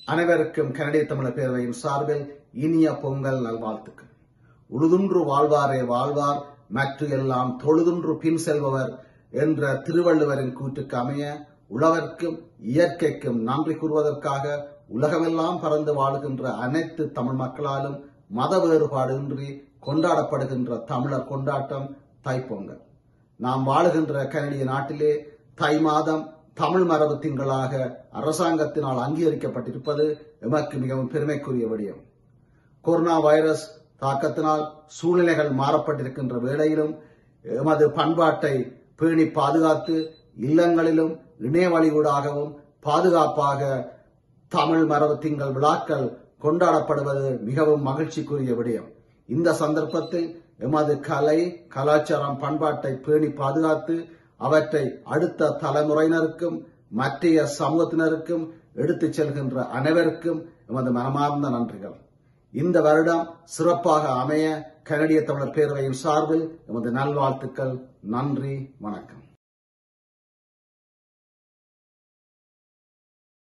அனைவருக்கும் கனடிய தமிழர் பேரவையின் சார்பில் இனிய பொங்கல் நல்வாழ்த்துக்கள் உழுதுன்று வாழ்வாரே வாழ்வார் மற்ற எல்லாம் தொழுதுன்று பின் செல்பவர் என்ற திருவள்ளுவரின் கூற்றுக்கு அமைய உழவர்க்கும் இயற்கைக்கும் நன்றி கூறுவதற்காக உலகமெல்லாம் பறந்து வாழுகின்ற அனைத்து தமிழ் மக்களாலும் மத வேறுபாடின்றி கொண்டாடப்படுகின்ற தமிழர் கொண்டாட்டம் தைப்பொங்கல் நாம் வாழுகின்ற கனடிய நாட்டிலே தை மாதம் தமிழ் மரபு திங்களாக அரசாங்கத்தினால் அங்கீகரிக்கப்பட்டிருப்பது எமக்கு மிகவும் பெருமைக்குரிய விடயம் கொரோனா வைரஸ் தாக்கத்தினால் சூழ்நிலைகள் மாறப்பட்டிருக்கின்ற வேளையிலும் எமது பண்பாட்டை பேணி பாதுகாத்து இல்லங்களிலும் இணைய வழியூடாகவும் பாதுகாப்பாக தமிழ் மரபு திங்கள் விழாக்கள் கொண்டாடப்படுவது மிகவும் மகிழ்ச்சிக்குரிய விடயம் இந்த சந்தர்ப்பத்தில் எமது கலை கலாச்சாரம் பண்பாட்டை பேணி பாதுகாத்து அவற்றை அடுத்த தலைமுறையினருக்கும் மற்றைய சமூகத்தினருக்கும் எடுத்துச் செல்கின்ற அனைவருக்கும் எமது மனமார்ந்த நன்றிகள் இந்த வருடம் சிறப்பாக அமைய கனடிய தமிழர் பேரவையின் சார்பில் எமது நல்வாழ்த்துக்கள் நன்றி வணக்கம்